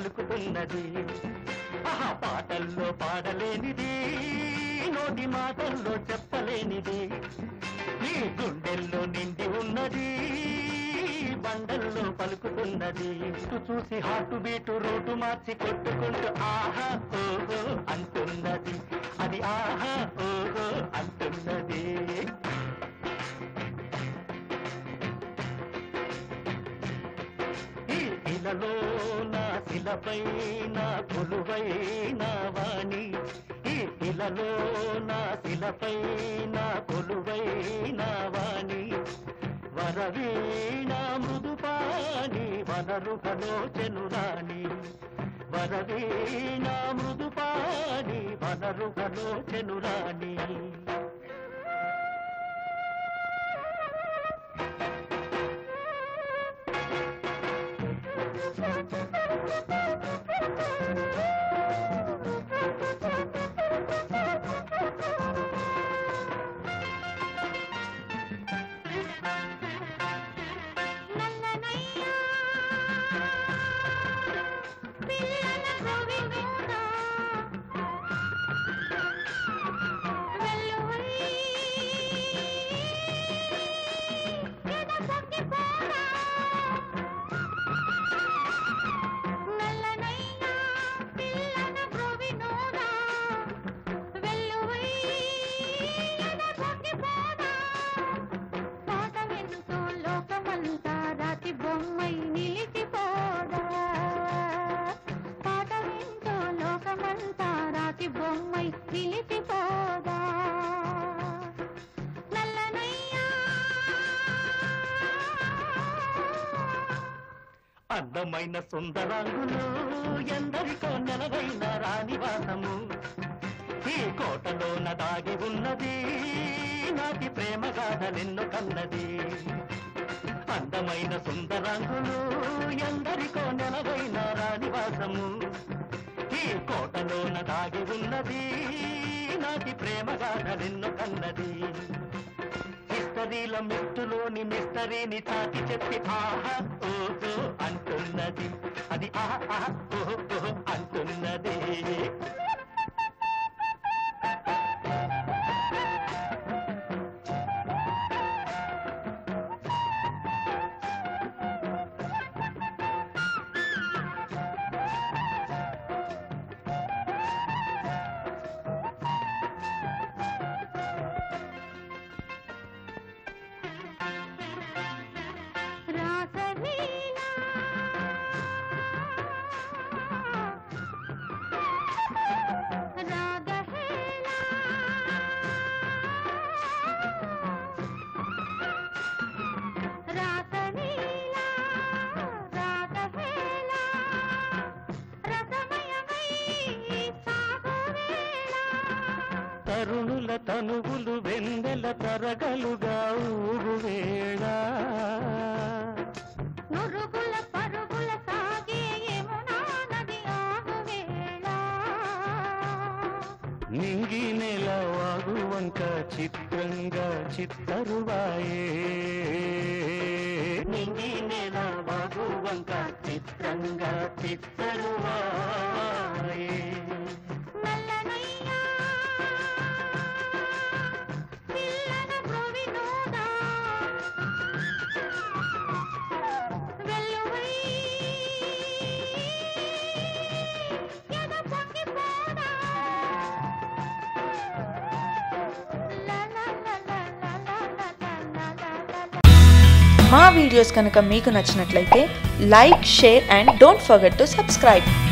పలుకుతున్నది ఆహా పాటల్లో పాడలేనిది నోటి మాటల్లో చెప్పలేనిది నీ గుండెల్లో నిండి ఉన్నది బండల్లో పలుకుతున్నది ఇటు చూసి హాటు బీటు రోడ్డు మార్చి కొట్టుకుంటూ ఆహా ఓహో అంటున్నది అది ఆహా ఓహో అంటున్నది ఈ ఇలలో నా శిలపై నా కొలువైన వాణి ఈ ఇలలో నా శిలపై నా కొలువైన వాణి వరవీణ మృదుపాణి వనరుహలోచనురాణి వరవీణ మృదుపాణి వనరుహలోచనురాణి నల్లనయ్యా పిల్లల గోవిందా వెల్లువై ఎద పొంగిపోరా నల్లనయ్యా పిల్లల గోవిందా వెల్లువై ఎద పొంగిపోరా పాట వెనుతో లోకమంతా రాతి బొమ్మై నిలిచిపోదా పాట వింటూ లోకమంతా రాతి బొమ్మై నిలిచిపోదా నల్లనయ్యా అందమైన సుందరాంగులు ఎందరికో నెలవైన రాణివాసము ఈ కోటలోన దాగి ఉన్నది నాటి ప్రేమ గాథలెన్ను కన్నది అందమైన సుందరాంగులు ఎందరికో నెలవైన రాణివాసము ఈ కోటలోన దాగి ఉన్నది నాటి ప్రేమ గాథలెన్ను కన్నది హిస్టరీల మిస్టులోని మిస్టరీని చాటి చెప్పి ఆహా ఓహో అంటున్నది అది ఆహా ఆహా, ఓహో ఓహో అంటున్నది రాసలీలా రాగహేళా రాసలీలా రాగహేళా రసమయమై సాగువేళ తరుణుల తనువులు వెన్నెల తరగలుగా ఊరువేళ నురుగుల పరుగుల సాగే యమునా నది ఆగువేళ నింగి నెల వాగువంక చిత్రంగా చిత్తరువాయే నింగి నెల వాగువంక చిత్రంగా చిత్తరువాయే నల్లనయ్యా పిల్లన భ్రువినోదా వెల్లువై ఎద పొంగిపోదా లా లా లా లా లా లా లా లా లా లా లా మా వీడియోస్ కనుక మీకు నచ్చినట్లయితే like share and don't forget to subscribe